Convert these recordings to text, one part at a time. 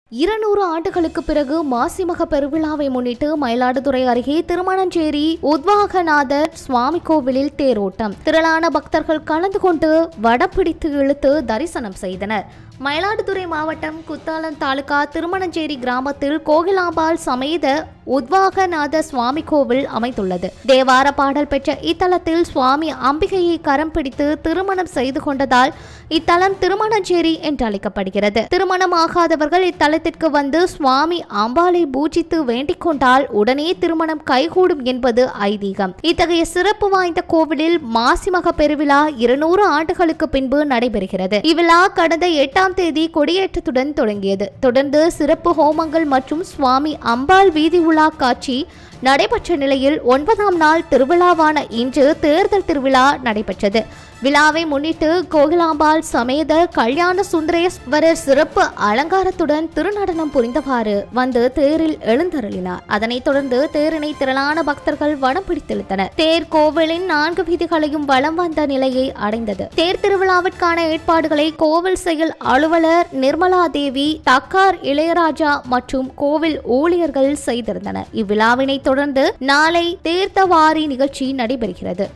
இருநூறு ஆண்டுகளுக்கு பிறகு மாசிமக பெருவிழாவை முன்னிட்டு மயிலாடுதுறை அருகே திருமணஞ்சேரி உத்வாகநாதர் சுவாமி கோவிலில் தேரோட்டம் திரளான பக்தர்கள் கலந்து கொண்டு வடப்பிடித்து இழுத்து தரிசனம் செய்தனர் மயிலாடுதுறை மாவட்டம் குத்தாலம் தாலுகா திருமணஞ்சேரி கிராமத்தில் கோகிலாம்பாள் சமேத உத்வாகநாத சுவாமி கோவில் அமைந்துள்ளது தேவார பாடல் பெற்ற இத்தலத்தில் சுவாமி அம்பிகையை கரம் பிடித்து திருமணம் செய்து கொண்டதால் இத்தலம் திருமணஞ்சேரி என்று அழைக்கப்படுகிறது திருமணமாகாதவர்கள் இத்தலத்திற்கு வந்து சுவாமி அம்பாளை பூஜித்து வேண்டிக் கொண்டால் உடனே திருமணம் கைகூடும் என்பது ஐதீகம் இத்தகைய சிறப்பு வாய்ந்த கோவிலில் மாசிமக பெருவிழா இருநூறு ஆண்டுகளுக்கு பின்பு நடைபெறுகிறது இவ்விழா கடந்த எட்டாம் தேதி கொடியேற்றத்துடன் தொடங்கியது தொடர்ந்து சிறப்பு ஹோமங்கள் மற்றும் சுவாமி அம்பாள் வீதி உலா காட்சி நடைபெற்ற நிலையில் ஒன்பதாம் நாள் திருவிழாவான இன்று தேர்தல் திருவிழா நடைபெற்றது விழாவை முன்னிட்டு கோகிலாம்பாள் சமேத கல்யாண சுந்தரேஸ்வரர் சிறப்பு அலங்காரத்துடன் திருநடனம் புரிந்தவாறு வந்து தேரில் எழுந்தருளினார் அதனைத் தொடர்ந்து தேரினை திரளான பக்தர்கள் வடம் பிடித்தெழுத்தனர் தேர் கோவிலின் நான்கு வீதிகளையும் வலம் வந்த நிலையை அடைந்தது தேர் திருவிழாவிற்கான ஏற்பாடுகளை கோவில் செயல் அலுவலர் நிர்மலா தேவி தக்கார் இளையராஜா மற்றும் கோவில் ஊழியர்கள் செய்திருந்தனர் இவ்விழாவினை தொடர்ந்து நாளை தேர்த்தவாரி நிகழ்ச்சி நடைபெறுகிறது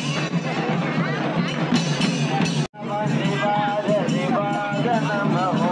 शिवाय शिवाय नमः